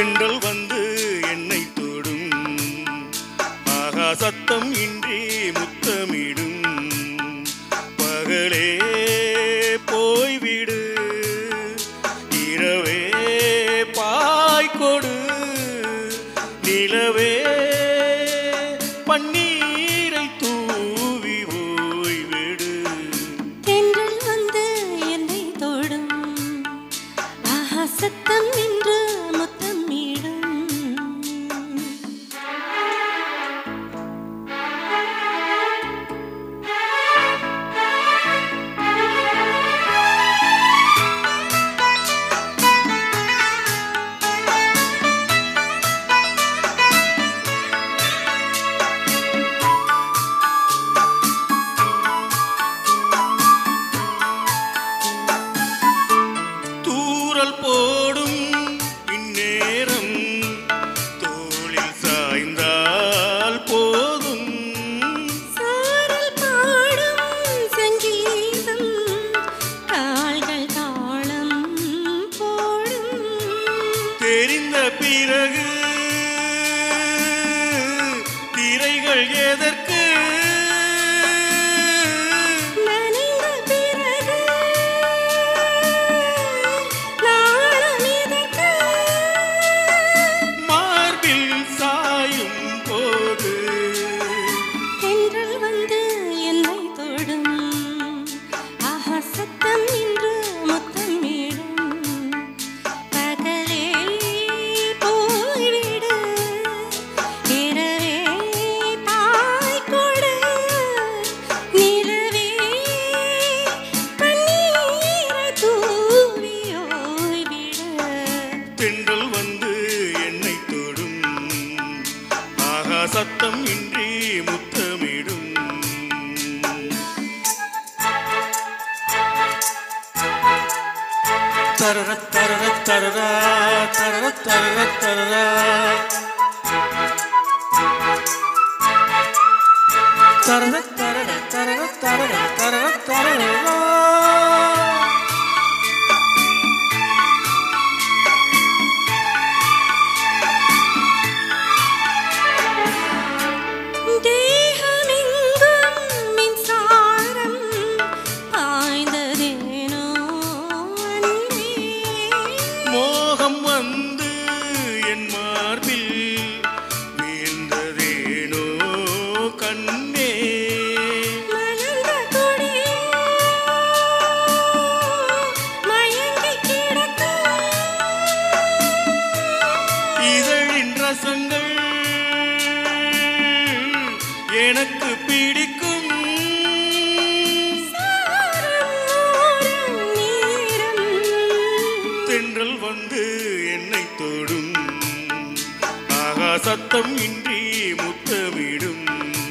தென்றல் வந்து என்னை தொடும் ஆகா சத்தம் இன்றி முத்தமிடும் பகலே போய்விடு இரவே பாய்கொடு நிலவே பன்னீரை தூவி ஓய்விடு தென்றல் வந்து என்னை தொடும் ஆஹா சத்தம் என்று முத்தமிடும் தூறல் போடும் இந்நேரம் தோளில் சாய்ந்தால் போதும் சாரல் பாடும் சங்கீதம் கால்கள் தாளம் போடும் தெரிந்த பிறகு திரைகள் எதற்கு நனைந்த பிறகு நாணம் எதற்கு? மார்பில் சாயும் போது தென்றல் வந்து என்னை தொடும் ஆஹா சத்தம் இன்று முத்தமிடும் பகலே போய்விடு இரவே தாய் கொடு நிலவே பன்னீரை தூவி ஓய்விடு தென்றல் வந்து என்னை தொடும் ஆகா சத்தம் இன்றி முத்தமிடும் தரர தரர தரரா தரர தரர தரரா தரர தரர தரர தரர தரர தரரா தேகமெங்கும் மின்சாரம் பாய்ந்ததேனோ அன்பே. மோகம் வந்து என் மார்பில் வீழ்ந்ததேனோ கண்ணே மலர்ந்த கொடியே மயங்கிக் கிடக்கும். இதழின் ரசங்கள் எனக்கு பிடிக்கும் சாரம் ஓடும் நேரம். தென்றல் வந்து என்னை தொடும் ஆகா சத்தம் இன்றி முத்தமிடும்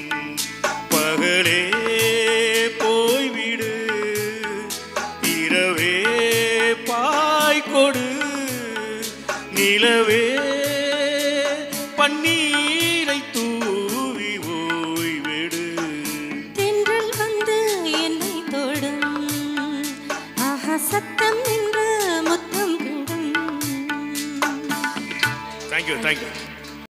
பகலே போய்விடு இரவே பாய்கொடு நிலவே பன்னீரை தூவி ஓய்விடு தென்றல் வந்து என்னை தொடும் ஆஹா சத்தம் என்று முத்தம் விடும் தேங்க்யூ தேங்க்யூ